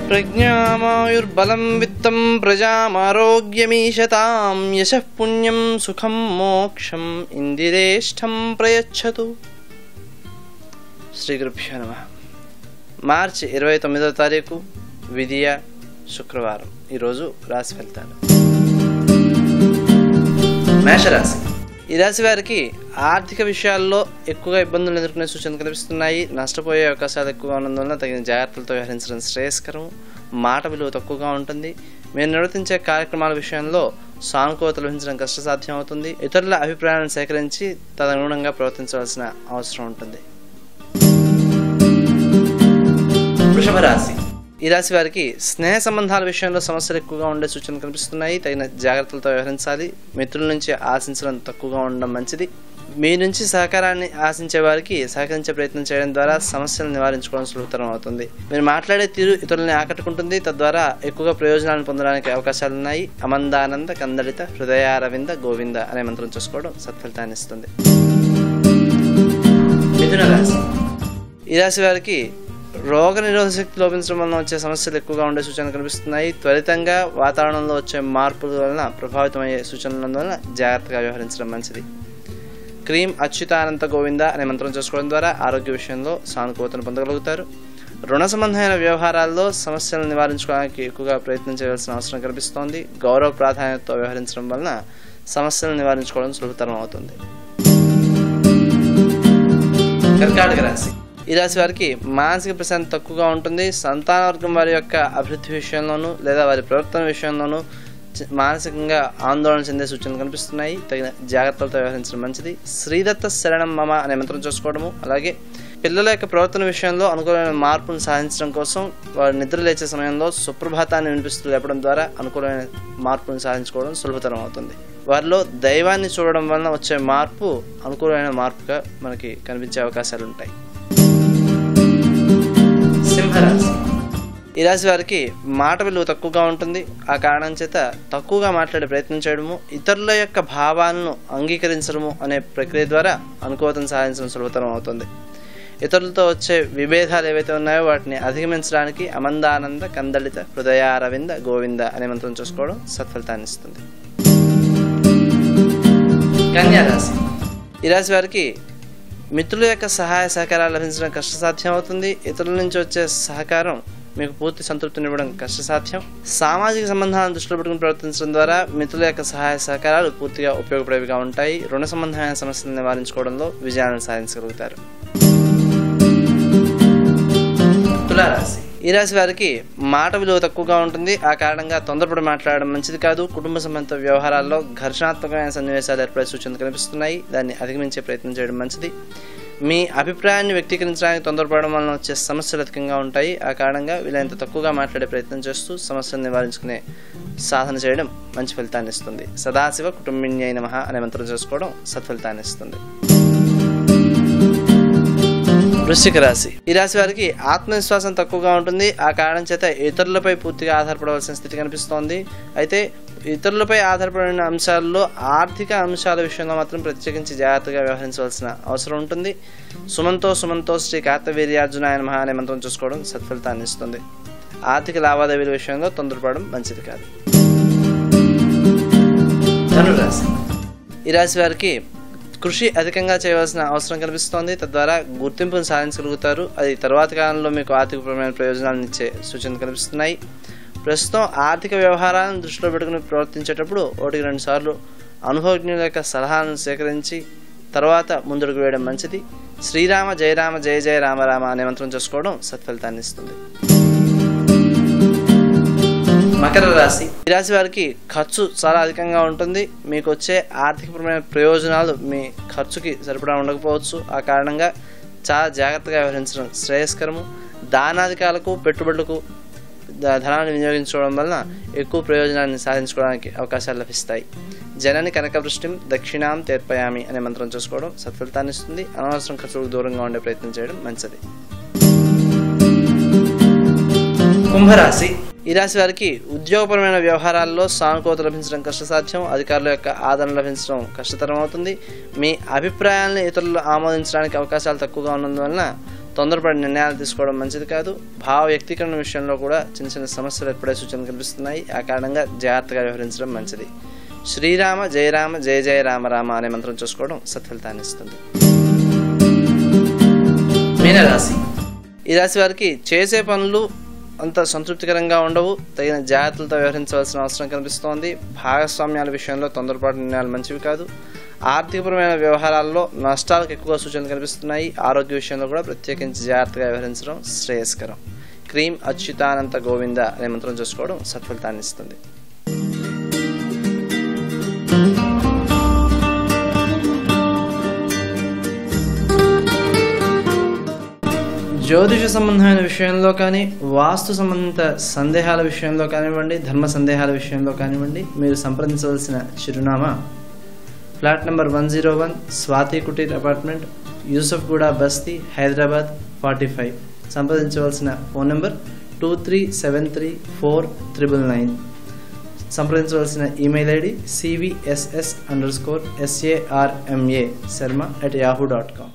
ప్రజ్ఞామాయుర్బలం విత్తం ప్రజామారోగ్యమీశతాం యశః పుణ్యం సుఖం మోక్షం ఇందిరేష్టం ప్రయచ్చతు శ్రీ గురుభ్యో నమ మార్చి ఇరవై తొమ్మిదవ తారీఖు విధియ శుక్రవారం ఈరోజు రాశి ఫలితాలు మేషరాశి ఈ రాశి వారికి ఆర్థిక విషయాల్లో ఎక్కువగా ఇబ్బందులు ఎదుర్కొనే సూచనలు కనిపిస్తున్నాయి నష్టపోయే అవకాశాలు ఎక్కువగా ఉన్నందువలన తగిన జాగ్రత్తలతో వ్యవహరించడం శ్రేయస్కరం మాట విలువ తక్కువగా ఉంటుంది మీరు నిర్వర్తించే కార్యక్రమాల విషయంలో సానుకూలత లభించడం కష్టసాధ్యం అవుతుంది ఇతరుల అభిప్రాయాలను సేకరించి తదనుగుణంగా ప్రవర్తించవలసిన అవసరం ఉంటుంది వృషభ రాశి ఈ రాశి వారికి స్నేహ సంబంధాల విషయంలో సమస్యలు ఎక్కువగా ఉండే సూచనలు కనిపిస్తున్నాయి తగిన జాగ్రత్తలతో వ్యవహరించాలి మిత్రుల నుంచి ఆశించడం తక్కువగా ఉండడం మంచిది మీ నుంచి సహకారాన్ని ఆశించే వారికి సహకరించే ప్రయత్నం చేయడం ద్వారా సమస్యలను నివారించుకోవడం సులభతరం అవుతుంది మీరు మాట్లాడే తీరు ఇతరులని ఆకట్టుకుంటుంది తద్వారా ఎక్కువగా ప్రయోజనాలను పొందడానికి అవకాశాలు ఉన్నాయి అమందానంద కందళిత హృదయారవింద గోవింద అనే మంత్రం చూసుకోవడం సత్ఫలితాన్ని ఇస్తుంది మిథున రాశి ఈ రాశి వారికి రోగ నిరోధక శక్తి లోపించడం వలన వచ్చే సమస్యలు ఎక్కువగా ఉండే సూచనలు కనిపిస్తున్నాయి త్వరితంగా వాతావరణంలో వచ్చే మార్పుల వలన ప్రభావితమయ్యే సూచనల వలన జాగ్రత్తగా వ్యవహరించడం మంచిది క్రీమ్ అచ్యుతానంత గోవింద అనే మంత్రం చేసుకోవడం ద్వారా ఆరోగ్య విషయంలో సానుకూలతను పొందగలుగుతారు రుణ సంబంధమైన వ్యవహారాల్లో సమస్యలను నివారించుకోవడానికి ఎక్కువగా ప్రయత్నం చేయవలసిన అవసరం కనిపిస్తోంది గౌరవ ప్రాధాన్యతతో వ్యవహరించడం వలన సమస్యలను నివారించుకోవడం సులభతరం అవుతుంది కర్కాటక రాశి ఈ రాశి వారికి మానసిక ప్రశాంతి తక్కువగా ఉంటుంది సంతాన వర్గం వారి యొక్క అభివృద్ధి విషయంలోనూ లేదా వారి ప్రవర్తన విషయంలోనూ చ- మానసికంగా ఆందోళన చెందే సూచనలు కనిపిస్తున్నాయి తగిన జాగ్రత్తలతో వ్యవహరించడం మంచిది శ్రీదత్త శరణం మమ అనే మంత్రం చూసుకోవడము అలాగే పిల్లల యొక్క ప్రవర్తన విషయంలో అనుకూలమైన మార్పును సాధించడం కోసం వారు నిద్ర లేచే సమయంలో సుప్రభాతాన్ని వినిపిస్తూ లేపడం ద్వారా అనుకూలమైన మార్పును సాధించుకోవడం సులభతరం అవుతుంది వారిలో దైవాన్ని చూడడం వలన వచ్చే మార్పు అనుకూలమైన మార్పుగా మనకి కనిపించే అవకాశాలు ఉంటాయి సింహరాశి ఈ రాశి వారికి మాట విలువ తక్కువగా ఉంటుంది ఆ కారణం చేత తక్కువగా మాట్లాడే ప్రయత్నం చేయడము ఇతరుల యొక్క భావాలను అంగీకరించడము అనే ప్రక్రియ ద్వారా అనుకూలతను సాధించడం సులభతరం అవుతుంది ఇతరులతో వచ్చే విభేదాలు ఏవైతే ఉన్నాయో వాటిని అధిగమించడానికి అమందానంద కందళిత హృదయారవింద గోవింద అనే మంత్రం చూసుకోవడం సత్ఫలితాన్ని ఇస్తుంది కన్యా రాశి ఈ రాశి వారికి మిత్రుల యొక్క సహాయ సహకారాలు లభించడం కష్టసాధ్యం అవుతుంది ఇతరుల నుంచి వచ్చే సహకారం మీకు పూర్తి సంతృప్తినివ్వడం కష్టసాధ్యం సామాజిక సంబంధాలను దృష్టిలో పెట్టుకుని ప్రవర్తించడం ద్వారా మిత్రుల యొక్క సహాయ సహకారాలు పూర్తిగా ఉపయోగపడేవిగా ఉంటాయి రుణ సంబంధమైన సమస్యలను నివారించుకోవడంలో విజయాలను సాధించగలుగుతారు తులారాశి ఈ రాశి వారికి మాట విలువ తక్కువగా ఉంటుంది ఆ కారణంగా తొందరపడి మాట్లాడడం మంచిది కాదు కుటుంబ సంబంధిత వ్యవహారాల్లో ఘర్షణాత్మకమైన సన్నివేశాలు ఏర్పడే సూచనలు కనిపిస్తున్నాయి దాన్ని అధిగమించే ప్రయత్నం చేయడం మంచిది మీ అభిప్రాయాన్ని వ్యక్తీకరించడానికి తొందరపడడం వలన వచ్చే సమస్యలు అధికంగా ఉంటాయి ఆ కారణంగా వీలైనంత తక్కువగా మాట్లాడే ప్రయత్నం చేస్తూ సమస్యను నివారించుకునే సాధన చేయడం మంచి ఫలితాన్ని ఇస్తుంది సదాశివ కుటుంబిణ్యై నమః అనే మంత్రం చేసుకోవడం సత్ఫలితాన్ని ఇస్తుంది వృశ్చిక రాశి ఈ రాశి వారికి ఆత్మవిశ్వాసం తక్కువగా ఉంటుంది ఆ కారణం చేత ఇతరులపై పూర్తిగా ఆధారపడవలసిన స్థితి కనిపిస్తోంది అయితే ఇతరులపై ఆధారపడిన అంశాల్లో ఆర్థిక అంశాల విషయంలో మాత్రం ప్రత్యేకించి జాగ్రత్తగా వ్యవహరించవలసిన అవసరం ఉంటుంది సుమంతో సుమంతో శ్రీ కార్తవీర్యార్జునాయన మహా అనే మంత్రం చూసుకోవడం సత్ఫలితాన్ని ఇస్తుంది ఆర్థిక లావాదేవీల విషయంలో తొందరపడడం మంచిది కాదు ధనురాశి ఈ రాశి వారికి కృషి అధికంగా చేయవలసిన అవసరం కనిపిస్తోంది తద్వారా గుర్తింపును సాధించగలుగుతారు అది తర్వాతి కాలంలో మీకు ఆర్థికపరమైన ప్రయోజనాలను ఇచ్చే సూచనలు కనిపిస్తున్నాయి ప్రస్తుతం ఆర్థిక వ్యవహారాలను దృష్టిలో పెట్టుకుని ప్రవర్తించేటప్పుడు ఒకటికి రెండు సార్లు అనుభవజ్ఞుల యొక్క సలహాలను సేకరించి తర్వాత ముందుకు వేయడం మంచిది శ్రీరామ జయరామ జయ జయ రామ రామ అనే మంత్రం చేసుకోవడం సత్ఫలితాన్ని ఇస్తుంది మకర రాశి ఈ రాశి వారికి ఖర్చు చాలా అధికంగా ఉంటుంది మీకు వచ్చే ఆర్థికపరమైన ప్రయోజనాలు మీ ఖర్చుకి సరిపడా ఉండకపోవచ్చు ఆ కారణంగా చాలా జాగ్రత్తగా వ్యవహరించడం శ్రేయస్కరము దానాధికారులకు పెట్టుబడులకు ద- ధనాన్ని వినియోగించుకోవడం వలన ఎక్కువ ప్రయోజనాన్ని సాధించుకోవడానికి అవకాశాలు లభిస్తాయి జనని కనకవృష్టిం దక్షిణాం తీర్పయామి అనే మంత్రం చూసుకోవడం సత్ఫలితాన్ని ఇస్తుంది అనవసరం ఖర్చులకు దూరంగా ఉండే ప్రయత్నం చేయడం మంచిది కుంభరాశి ఈ రాశి వారికి ఉద్యోగపరమైన వ్యవహారాల్లో సానుకూలత లభించడం కష్టసాధ్యం అధికారుల యొక్క ఆదరణ లభించడం కష్టతరం అవుతుంది మీ అభిప్రాయాలను ఇతరులు ఆమోదించడానికి అవకాశాలు తక్కువగా ఉన్నందువలన తొందరపడి నిర్ణయాలు తీసుకోవడం మంచిది కాదు భావ వ్యక్తీకరణ విషయంలో కూడా చిన్న చిన్న సమస్యలు ఏర్పడే సూచనలు కనిపిస్తున్నాయి ఆ కారణంగా జాగ్రత్తగా వ్యవహరించడం మంచిది శ్రీరామ జయరామ జయ జయ రామ రామ అనే మంత్రం చూసుకోవడం సత్ఫలితాన్ని ఇస్తుంది మీనరాశి ఈ రాశి వారికి చేసే పనులు అంత సంతృప్తికరంగా ఉండవు తగిన జాగ్రత్తలతో వ్యవహరించవలసిన అవసరం కనిపిస్తోంది భాగస్వామ్యాల విషయంలో తొందరపాటు నిర్ణయాలు మంచివి కాదు ఆర్థికపరమైన వ్యవహారాల్లో నష్టాలకు ఎక్కువ సూచనలు కనిపిస్తున్నాయి ఆరోగ్య విషయంలో కూడా ప్రత్యేకించి జాగ్రత్తగా వ్యవహరించడం శ్రేయస్కరం క్రీమ్ అచ్యుతానంత గోవింద అనే మంత్రం చూసుకోవడం సత్ఫలితాన్ని ఇస్తుంది జ్యోతిష సంబంధమైన విషయంలో కానీ వాస్తు సంబంధిత సందేహాల విషయంలో కానివ్వండి ధర్మ సందేహాల విషయంలో కానివ్వండి మీరు సంప్రదించవలసిన చిరునామా flat number one zero one Swathi Kutir apartment Yousufguda Basti Hyderabad forty five సంప్రదించవలసిన phone number two three seven three four triple nine సంప్రదించవలసిన email ID CVSS underscore S A R M A Sharma at Yahoo dot com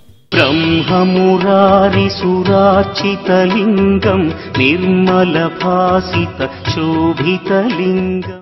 ब्रह्ममुरारिसुरार्चितलिङ्गम् निर्मलभासित शोभितलिङ्गम्